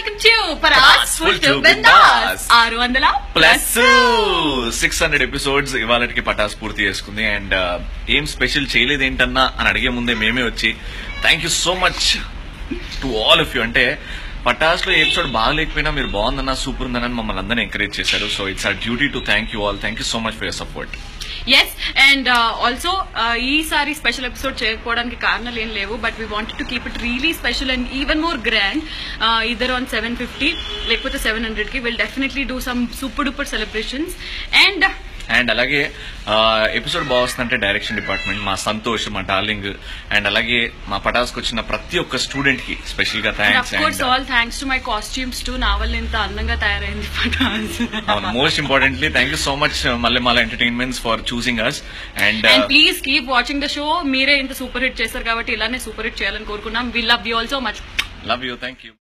welcome to పరాస్ full to bindaas ఆరు వందల ప్లస్ సిక్స్ హండ్రెడ్ ఎపిసోడ్స్ ఇవాళకి పటాస్ పూర్తి చేసుకుంది అండ్ ఏం స్పెషల్ చేయలేదేంటన్నా అని అడిగే ముందే మేమే వచ్చి thank you so much to all of you అంటే పటాస్ లో ఎపిసోడ్ బాగాలేకపోయినా మీరు బాగుందన్నా సూపర్ ఉందన్న మమ్మల్ని అందరినీ ఎంకరేజ్ చేశారు so it's our duty to thank you all thank you so much for your support yes and also ఈసారి స్పెషల్ ఎపిసోడ్ చేయకపోవడానికి కారణాలు ఏం లేవు but we wanted to keep it really special and even more grand ఇద్దరు on seven fifty లేకపోతే seven hundred కి will definitely do some super duper celebrations and and అలాగే episode బాగుస్తుందంటే డైరెక్షన్ డిపార్ట్మెంట్ మా సంతోష్ మా డార్లింగ్ అండ్ అలాగే మా పటాస్కి వచ్చిన ప్రతి ఒక్క స్టూడెంట్ కి స్పెషల్ గా of thanks course and all thanks to my costumes to నా వల్ల ఇంత అందంగా తయారైంది పటాస్ అవును most importantly thank you so much Mallemala entertainments for choosing us and and please keep watching the show మీరే ఇంత సూపర్ హిట్ చేశారు కాబట్టి ఇలానే సూపర్ హిట్ చేయాలని కోరుకున్నాం we love you also much love you thank you